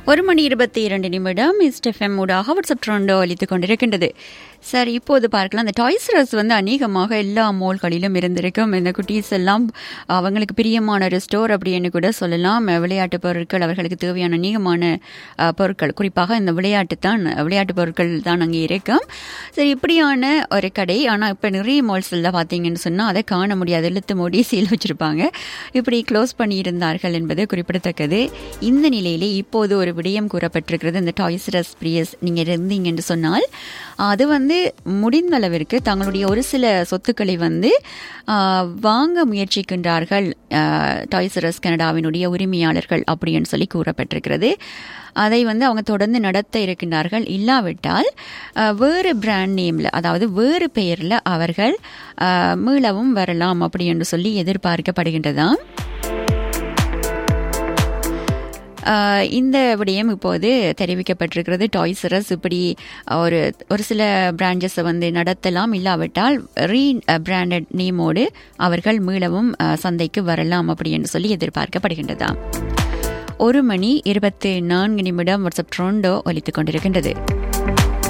ஒரு மணி இருபத்தி இரண்டு நிமிடம் இஸ்டெஃப்எம் ஊடாக வாட்ஸ்அப் ட்ரெண்டோ அளித்துக் கொண்டிருக்கின்றது சார் இப்போது பார்க்கலாம் அந்த டாய்ஸ் ரஸ் வந்து அநேகமாக எல்லா மோல்களிலும் இருந்திருக்கும் இந்த குட்டீஸ் எல்லாம் அவங்களுக்கு பிரியமான ஒரு ஸ்டோர் அப்படின்னு கூட சொல்லலாம் விளையாட்டு பொருட்கள் அவர்களுக்கு தேவையான அநேகமான அஹ், பொருட்கள் குறிப்பாக இந்த விளையாட்டு தான் விளையாட்டு பொருட்கள் தான் அங்கே இருக்கும் சரி இப்படியான ஒரு கடை ஆனால் இப்போ நிறைய மால்ஸில் பார்த்தீங்கன்னு சொன்னால் அதை காண முடியாது இழுத்து மூடி சீல் வச்சிருப்பாங்க இப்படி க்ளோஸ் பண்ணியிருந்தார்கள் என்பது குறிப்பிடத்தக்கது இந்த நிலையிலே இப்போது ஒரு விடயம் கூறப்பட்டிருக்கிறது இந்த டாய்ஸ் ரஸ் பிரியஸ் நீங்கள் இருந்தீங்கன்னு சொன்னால் அது வந்து முடிந்த அளவிற்கு தங்களுடைய ஒரு சில சொத்துக்களை வந்து ஆஹ், வாங்க முயற்சிக்கின்றார்கள் டாய்ஸ் ரஸ் கனடாவினுடைய உரிமையாளர்கள் அப்படின்னு சொல்லி கூறப்பட்டிருக்கிறது அதை வந்து அவங்க தொடர்ந்து நடத்த இருக்கின்றார்கள் இல்லாவிட்டால் ஆஹ், வேறு பிராண்ட் நேமில் அதாவது வேறு பெயரில் அவர்கள் ஆஹ், மீளவும் வரலாம் அப்படி என்று சொல்லி எதிர்பார்க்கப்படுகின்றதாம் ஆஹ் இந்த விடயம் இப்போது தெரிவிக்கப்பட்டிருக்கிறது டாய்ஸ் ரஸ் இப்படி ஒரு ஒரு சில பிரான்ச்சஸை வந்து நடத்தலாம் இல்லாவிட்டால் ரீ பிராண்டட் நேமோடு அவர்கள் மீளவும் ஆஹ் சந்தைக்கு வரலாம் அப்படி என்று சொல்லி எதிர்பார்க்கப்படுகின்றதாம் ஒரு மணி இருபத்தி நான்கு நிமிடம் வாட்ஸ்அப் ட்ரோண்டோ ஒலித்துக் கொண்டிருக்கின்றது